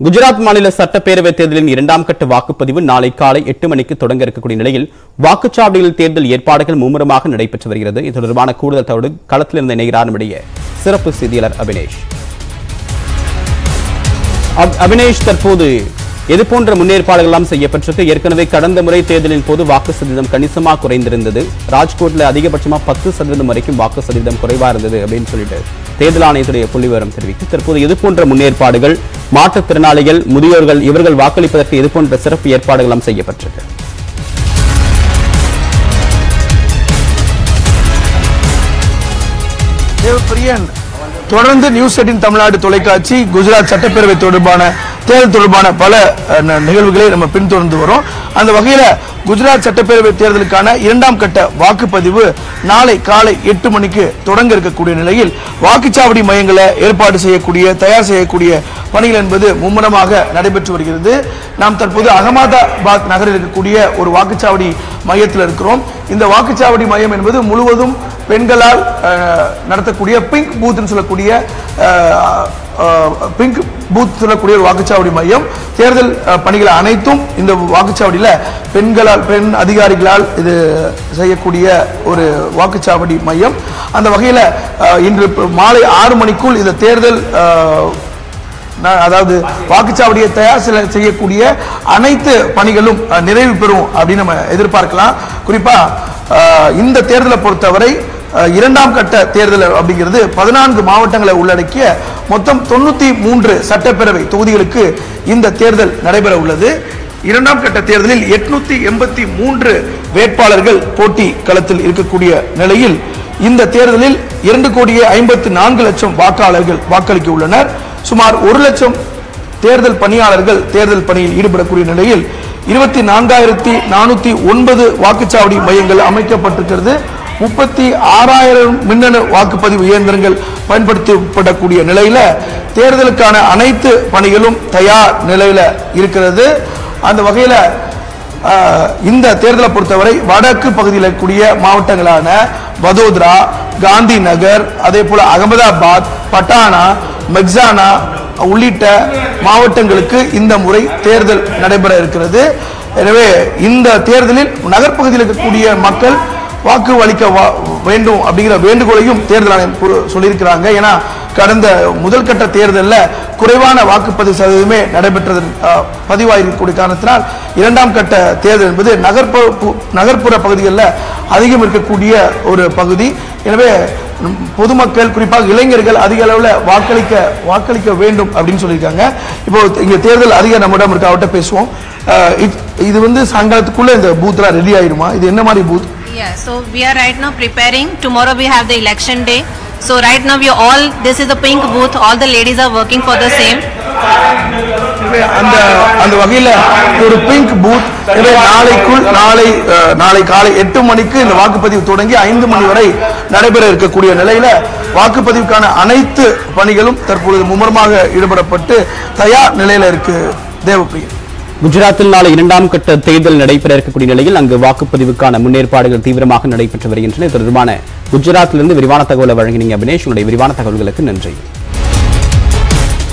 குஜராத் மாநில சட்டப்பேரவைத் தேர்தலின் இரண்டாம் கட்ட வாக்குப்பதிவு நாளை காலை எட்டு மணிக்கு தொடங்க இருக்கக்கூடிய நிலையில் வாக்குச்சாவடியில் தேர்தல் ஏற்பாடுகள் மும்முரமாக நடைபெற்று வருகிறது இது தொடர்பான கூடுதல் தகவல் களத்திலிருந்து இணைகிறார் நம்முடைய சிறப்பு செய்தியாளர் அபினேஷ் அப்- அபினேஷ் தற்போது எது போன்ற முன்னேற்பாடுகள் எல்லாம் செய்யப்பட்டிருக்கு ஏற்கனவே கடந்த முறை தேர்தலின் போது வாக்கு சதவீதம் கணிசமாக குறைந்திருந்தது ராஜ்கோட்ல அதிகபட்சமா பத்து சதவீதம் வரைக்கும் வாக்கு சதவீதம் குறைவா இருந்தது அப்படின்னு சொல்லிட்டு தேர்தல் ஆணையத்துடைய புள்ளிவிவரம் தெரிவித்து தற்போது எது போன்ற முன்னேற்பாடுகள் மாற்றுத்திறனாளிகள் முதியோர்கள் இவர்கள் வாக்களிப்பதற்கு எது போன்ற சிறப்பு ஏற்பாடுகள் எல்லாம் செய்யப்பட்டிருக்கு தேவப்பிரியன் தொடர்ந்து நியூஸ் எயிட்டின் தமிழ்நாடு தொலைக்காட்சி குஜராத் சட்டப்பேரவை தொடர்பான தேர்தல் தொடர்பான பல அஹ், ந- நிகழ்வுகளை நம்ம பின்தொடர்ந்து வரோம் அந்த வகையில குஜராத் சட்டப்பேரவை தேர்தலுக்கான இரண்டாம் கட்ட வாக்குப்பதிவு நாளை காலை எட்டு மணிக்கு தொடங்க இருக்கக்கூடிய நிலையில் வாக்குச்சாவடி மையங்களை ஏற்பாடு செய்யக்கூடிய தயார் செய்யக்கூடிய பணிகள் என்பது மும்முரமாக நடைபெற்று வருகிறது நாம் தற்போது அகமதாபாத் நகரில் இருக்கக்கூடிய ஒரு வாக்குச்சாவடி மையத்தில் இருக்கிறோம் இந்த வாக்குச்சாவடி மையம் என்பது முழுவதும் பெண்களால் அஹ், நடத்தக்கூடிய பிங்க் பூத்னு சொல்லக்கூடிய அஹ், அஹ், பிங்க் பூத் சொல்லக்கூடிய ஒரு வாக்குச்சாவடி மையம் தேர்தல் அஹ், பணிகள் அனைத்தும் இந்த வாக்குச்சாவடியில் பெண்களால் பெண் அதிகாரிகளால் இது செய்யக்கூடிய ஒரு வாக்குச்சாவடி மையம் அந்த வகையில் இன்று மாலை ஆறு மணிக்குள் இந்த தேர்தல் அஹ், நா- அதாவது வாக்குச்சாவடியை தயார் செல- செய்யக்கூடிய அனைத்து பணிகளும் அஹ், நிறைவு பெறும் அப்படின்னு நம்ம எதிர்பார்க்கலாம் குறிப்பா அஹ், இந்த தேர்தலை பொறுத்தவரை அஹ், இரண்டாம் கட்ட தேர்தல் அப்படிங்கிறது பதினான்கு மாவட்டங்களை உள்ளடக்கிய மொத்தம் தொண்ணூத்தி மூன்று சட்டப்பேரவை தொகுதிகளுக்கு இந்த தேர்தல் நடைபெற உள்ளது இரண்டாம் கட்ட தேர்தலில் எட்நூத்தி எண்பத்தி மூன்று வேட்பாளர்கள் போட்டி களத்தில் இருக்கக்கூடிய நிலையில் இந்த தேர்தலில் இரண்டு கோடியே ஐம்பத்தி நான்கு லட்சம் வாக்காளர்கள் வாக்களிக்க உள்ளனர் சுமார் ஒரு லட்சம் தேர்தல் பணியாளர்கள் தேர்தல் பணியில் ஈடுபடக்கூடிய நிலையில் இருபத்தி நான்காயிரத்தி நானூத்தி ஒன்பது வாக்குச்சாவடி மையங்கள் அமைக்கப்பட்டிருக்கிறது முப்பத்தி ஆறாயிரம் மின்னணு வாக்குப்பதிவு இயந்திரங்கள் பயன்படுத்தப்படக்கூடிய நிலையில தேர்தலுக்கான அனைத்து பணிகளும் தயார் நிலையில இருக்கிறது அந்த வகையில ஆஹ், இந்த தேர்தலை பொறுத்தவரை வடக்கு பகுதியில் இருக்கக்கூடிய மாவட்டங்களான வதோதரா காந்தி நகர் அதே போல அகமதாபாத் பட்டானா மெக்ஸானா உள்ளிட்ட மாவட்டங்களுக்கு இந்த முறை தேர்தல் நடைபெற இருக்கிறது எனவே இந்த தேர்தலில் நகர்ப்பகுதியில் இருக்கக்கூடிய மக்கள் வாக்கு அளிக்க வா- வேண்டும் அப்படிங்கிற வேண்டுகோளையும் தேர்தல் ஆணையம் கூறு- சொல்லியிருக்கிறாங்க ஏன்னா கடந்த முதல் கட்ட தேர்தலில் குறைவான வாக்குப்பதிவு சதவீதமே நடைபெற்றது அஹ், பதிவாயிருக்கக்கூடிய காரணத்தினால் இரண்டாம் கட்ட தேர்தல் என்பது நகர்ப்புற பு- நகர்ப்புற பகுதிகளில் அதிகம் இருக்கக்கூடிய ஒரு பகுதி எனவே ம், பொதுமக்கள் குறிப்பாக இளைஞர்கள் அதிக அளவில் வாக்களிக்க வாக்களிக்க வேண்டும் அப்படின்னு சொல்லியிருக்காங்க இப்போ இங்க தேர்தல் அதிக நம்மிடம் இருக்க அவர்கிட்ட பேசுவோம் அஹ், இது- இது வந்து சாயங்காலத்துக்குள்ள இந்த பூத்லாம் ரெடி ஆயிருமா இது என்ன மாதிரி booth Yeah, so we are right now preparing. Tomorrow we have the election day. So right now we are all, this is the pink booth, all the ladies are working for the same. எனவே அந்த அந்த வகையில ஒரு pink booth எனவே நாளைக்குள் நாளை அஹ், நாளை காலை எட்டு மணிக்கு இந்த வாக்குப்பதிவு தொடங்கி ஐந்து மணி வரை நடைபெற இருக்கக்கூடிய நிலையில வாக்குப்பதிவுக்கான அனைத்து பணிகளும் தற்பொழுது மும்முரமாக ஈடுபடப்பட்டு தயார் நிலையில இருக்கு தேவப்பிரியன் குஜராத்தில் நாளை இரண்டாம் கட்ட தேர்தல் நடைபெற இருக்கக்கூடிய நிலையில் அங்கு வாக்குப்பதிவுக்கான முன்னேற்பாடுகள் தீவிரமாக நடைபெற்று வருகின்றன இது தொடர்பான குஜராத்திலிருந்து விரிவான தகவலை வழங்கினீங்க அபினேஷ் உங்களுடைய விரிவான தகவல்களுக்கு நன்றி